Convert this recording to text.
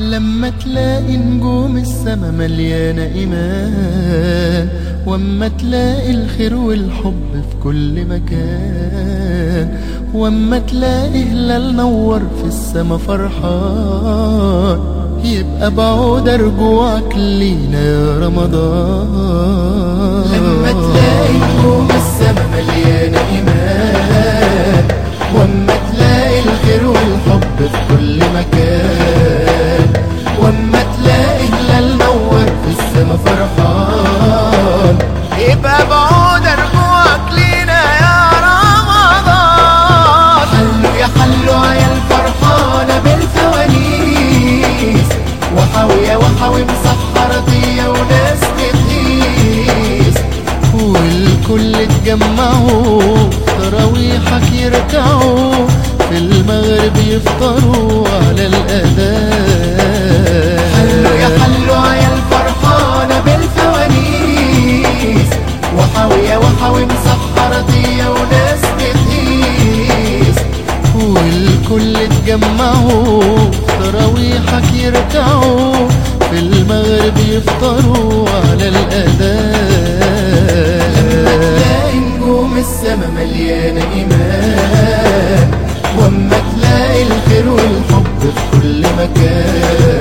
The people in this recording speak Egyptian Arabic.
لما تلاقي نجوم السما مليانة إيمان واما تلاقي الخير والحب في كل مكان واما تلاقي هلال نور في السما فرحان يبقى بعود رجوعك لينا يا رمضان لما تلاقي نجوم السما مليانة إيمان واما تلاقي الخير والحب في كل مكان واما تلاقي هلال نور في السما فرحان يبقى بعود رجوعك لينا يا رمضان حلو يا حلو يا الفرحانة بالفوانيس وحاوية وحاوي مسحر ضية وناس بتقيس والكل اتجمعوا تراويحك يركعوا في المغرب يفطروا على الأذان حلو يا حلو يا الفرحانة بالفوانيس وحاوية وحاوي مسحر ضية وناس بتقيس والكل اتجمعوا تراويحك يركعوا في المغرب يفطروا على الأذان لما تلاقي نجوم السما مليانة إيمان واما تلاقي الخير والحب في كل مكان